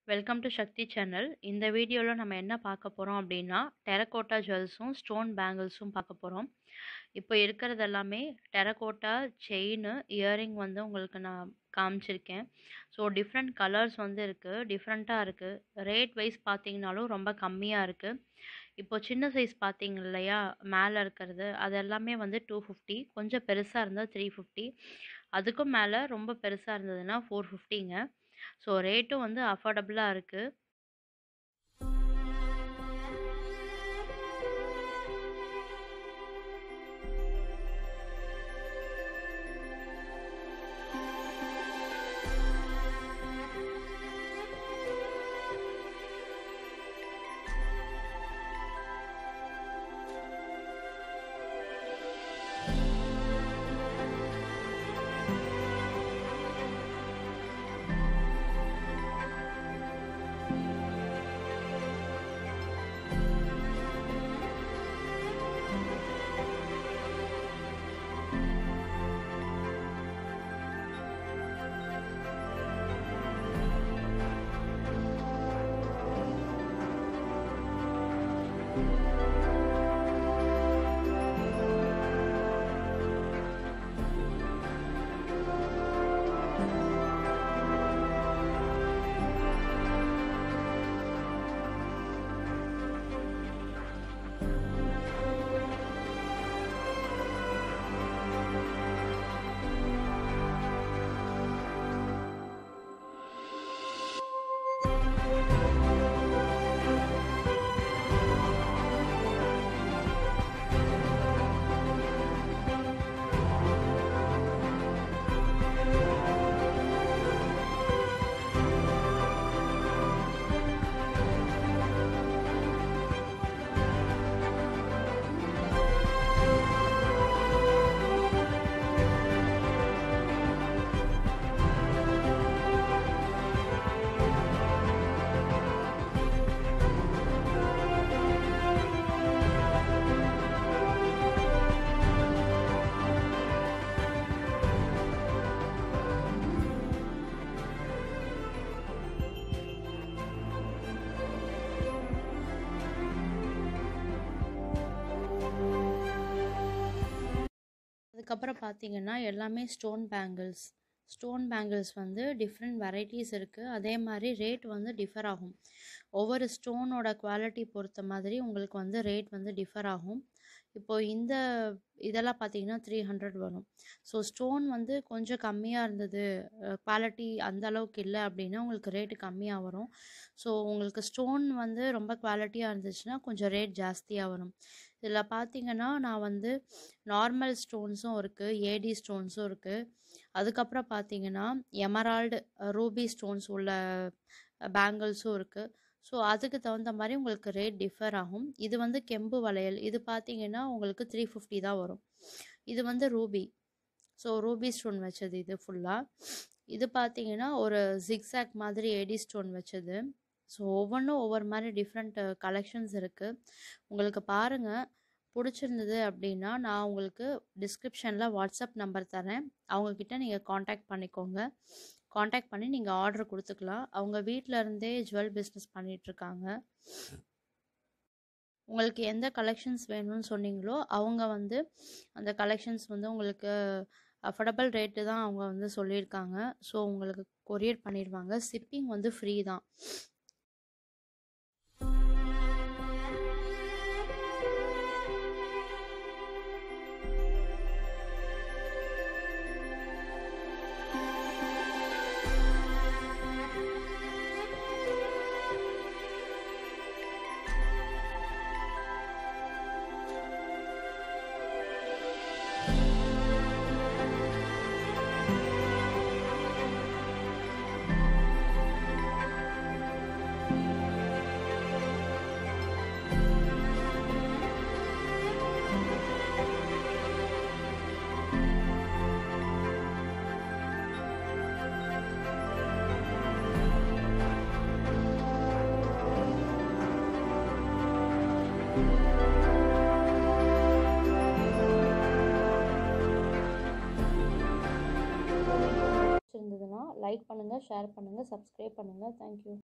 welcome to Sakthi channel இந்த வீடியோவில் நம்ம என்ன பார்க்க போகிறோம் அப்படின்னா டெரகோட்டா ஜுவல்ஸும் ஸ்டோன் பேங்கிள்ஸும் பார்க்க போகிறோம் இப்போ இருக்கிறது எல்லாமே டெரகோட்டா செயின் இயரிங் வந்து உங்களுக்கு நான் காமிச்சிருக்கேன் ஸோ டிஃப்ரெண்ட் கலர்ஸ் வந்து இருக்குது டிஃப்ரெண்ட்டாக இருக்குது ரேட் வைஸ் பார்த்தீங்கனாலும் ரொம்ப கம்மியாக இருக்குது இப்போ சின்ன சைஸ் பார்த்தீங்க இல்லையா மேலே இருக்கிறது அது எல்லாமே வந்து டூ ஃபிஃப்டி கொஞ்சம் பெருசாக இருந்தால் த்ரீ ஃபிஃப்டி அதுக்கும் மேலே ரொம்ப பெருசாக இருந்ததுன்னா ஃபோர் ஃபிஃப்டிங்க ஸோ ரேட்டும் வந்து அஃபோர்டபுளாக இருக்குது அதுக்கப்புறம் பார்த்தீங்கன்னா எல்லாமே ஸ்டோன் பேங்கிள்ஸ் ஸ்டோன் பேங்கிள்ஸ் வந்து டிஃப்ரெண்ட் வெரைட்டிஸ் இருக்குது அதே மாதிரி ரேட் வந்து டிஃபர் ஆகும் ஒவ்வொரு ஸ்டோனோட குவாலிட்டி பொறுத்த மாதிரி உங்களுக்கு வந்து ரேட் வந்து டிஃபர் ஆகும் இப்போது இந்த இதெல்லாம் பார்த்தீங்கன்னா த்ரீ ஹண்ட்ரட் வரும் ஸோ ஸ்டோன் வந்து கொஞ்சம் கம்மியாக இருந்தது குவாலிட்டி அந்த அளவுக்கு இல்லை அப்படின்னா உங்களுக்கு ரேட்டு கம்மியாக வரும் ஸோ உங்களுக்கு ஸ்டோன் வந்து ரொம்ப குவாலிட்டியாக இருந்துச்சுன்னா கொஞ்சம் ரேட் ஜாஸ்தியாக வரும் இதில் பார்த்தீங்கன்னா நான் வந்து நார்மல் ஸ்டோன்ஸும் இருக்குது ஏடி ஸ்டோன்ஸும் இருக்குது அதுக்கப்புறம் பார்த்தீங்கன்னா எமரால்டு ரூபி ஸ்டோன்ஸ் உள்ள பேங்கிள்ஸும் இருக்குது ஸோ அதுக்கு தகுந்த மாதிரி உங்களுக்கு ரேட் டிஃபர் ஆகும் இது வந்து கெம்பு வளையல் இது பார்த்தீங்கன்னா உங்களுக்கு த்ரீ ஃபிஃப்டி தான் வரும் இது வந்து ரூபி ஸோ ரூபி ஸ்டோன் வச்சது இது ஃபுல்லாக இது பார்த்தீங்கன்னா ஒரு ஜிக்ஸாக் மாதிரி ஏடி ஸ்டோன் வச்சது ஸோ ஒவ்வொன்றும் ஒவ்வொரு மாதிரி டிஃப்ரெண்ட் கலெக்ஷன்ஸ் இருக்குது உங்களுக்கு பாருங்கள் பிடிச்சிருந்தது அப்படின்னா நான் உங்களுக்கு டிஸ்கிரிப்ஷனில் வாட்ஸ்அப் நம்பர் தரேன் அவங்கக்கிட்ட நீங்கள் காண்டாக்ட் பண்ணிக்கோங்க காண்டாக்ட் பண்ணி நீங்கள் ஆர்டர் கொடுத்துக்கலாம் அவங்க வீட்டில் இருந்தே ஜுவல் பிஸ்னஸ் பண்ணிகிட்ருக்காங்க உங்களுக்கு எந்த கலெக்ஷன்ஸ் வேணும்னு சொன்னீங்களோ அவங்க வந்து அந்த கலெக்ஷன்ஸ் வந்து உங்களுக்கு அஃபோர்டபுள் ரேட்டு தான் அவங்க வந்து சொல்லியிருக்காங்க ஸோ உங்களுக்கு கொரியர் பண்ணிடுவாங்க ஷிப்பிங் வந்து ஃப்ரீ தான் லைக் பண்ணுங்கள் ஷேர் பண்ணுங்கள் சப்ஸ்கிரைப் பண்ணுங்கள் தேங்க்யூ